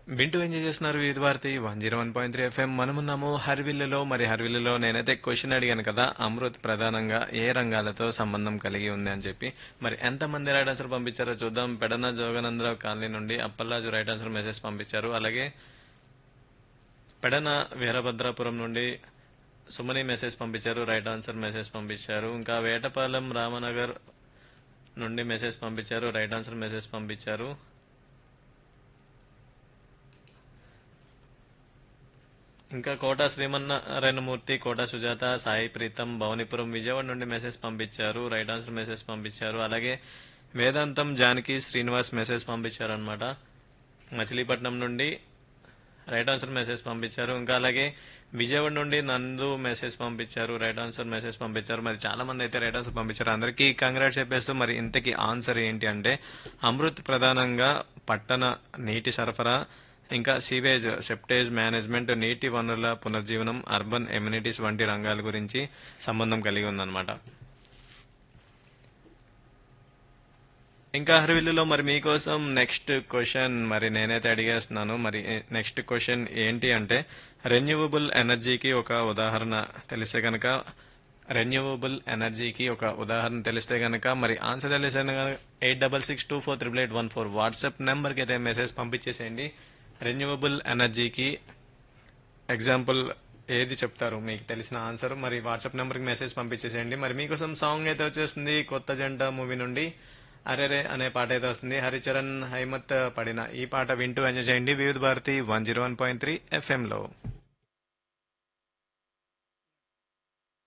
వింటూ ఎంజాయ్ చేస్తున్నారు Vividh Bharati one zero one point three FM మనమున్నాము హర్విల్లులో మరి హర్విల్లులో నేనైతే క్వశ్చన్ అడిగాను కదా అమృత్ ప్రధానంగా ఏ రంగాలతో సంబంధం కలిగి ఉంది అని చెప్పి మరి ఎంతమంది రైట్ ఆన్సర్ పంపించారో చూద్దాం పెడన జోగనందరావు కాలనీ నుండి అప్పల్లాజు రైట్ ఆన్సర్ మెసేజ్ పంపించారు అలాగే పెడన వీరభద్రాపురం నుండి సుమని మెసేజ్ పంపించారు రైట్ ఆన్సర్ మెసేజ్ పంపించారు ఇంకా వేటపాలెం రామనగర్ నుండి మెసేజ్ పంపించారు రైట్ ఆన్సర్ మెసేజ్ పంపించారు ఇంకా కోట శ్రీమన్నారాయణమూర్తి కోట సుజాత సాయి ప్రీతం భవనిపురం విజయవాడ నుండి మెసేజ్ పంపించారు రైట్ ఆన్సర్ మెసేజ్ పంపించారు అలాగే వేదాంతం జానకి శ్రీనివాస్ మెసేజ్ పంపించారు అనమాట మచిలీపట్నం నుండి రైట్ ఆన్సర్ మెసేజ్ పంపించారు ఇంకా అలాగే విజయవాడ నుండి నందు మెసేజ్ పంపించారు రైట్ ఆన్సర్ మెసేజ్ పంపించారు మరి చాలా మంది అయితే రైట్ ఆన్సర్ పంపించారు అందరికీ కంగ్రాట్స్ చెప్పేస్తూ మరి ఇంతకీ ఆన్సర్ ఏంటి అంటే అమృత్ ప్రధానంగా పట్టణ నీటి సరఫరా ఇంకా సీవేజ్ సెప్టేజ్ మేనేజ్మెంట్ నీటి వనరుల పునర్జీవనం అర్బన్ ఎమ్యూనిటీస్ వంటి రంగాల గురించి సంబంధం కలిగి ఉందన్నమాట ఇంకా హరివిల్లులో మరి మీకోసం నెక్స్ట్ క్వశ్చన్ మరి నేనైతే అడిగేస్తున్నాను మరి నెక్స్ట్ క్వశ్చన్ ఏంటి అంటే రెన్యూవబుల్ ఎనర్జీకి ఒక ఉదాహరణ తెలిస్తే కనుక రెన్యూవబుల్ ఎనర్జీకి ఒక ఉదాహరణ తెలిస్తే కనుక మరి ఆన్సర్ తెలిస్తే eight double six two four triple eight one four WhatsApp నెంబర్కి అయితే మెసేజ్ పంపించేసేయండి రెన్యూవబుల్ ఎనర్జీకి ఎగ్జాంపుల్ ఏది చెప్తారు మీకు తెలిసిన ఆన్సర్ మరి వాట్సాప్ నెంబర్కి మెసేజ్ పంపించేసేయండి మరి మీకోసం సాంగ్ అయితే వచ్చేస్తుంది కొత్త జంట మూవీ నుండి అరెరే అనే పాట అయితే వస్తుంది హరిచరణ్ హైమత్ పడిన ఈ పాట వింటూ ఎంజాయ్ చేయండి Vividh Bharati one zero one point three ఎఫ్ఎంలో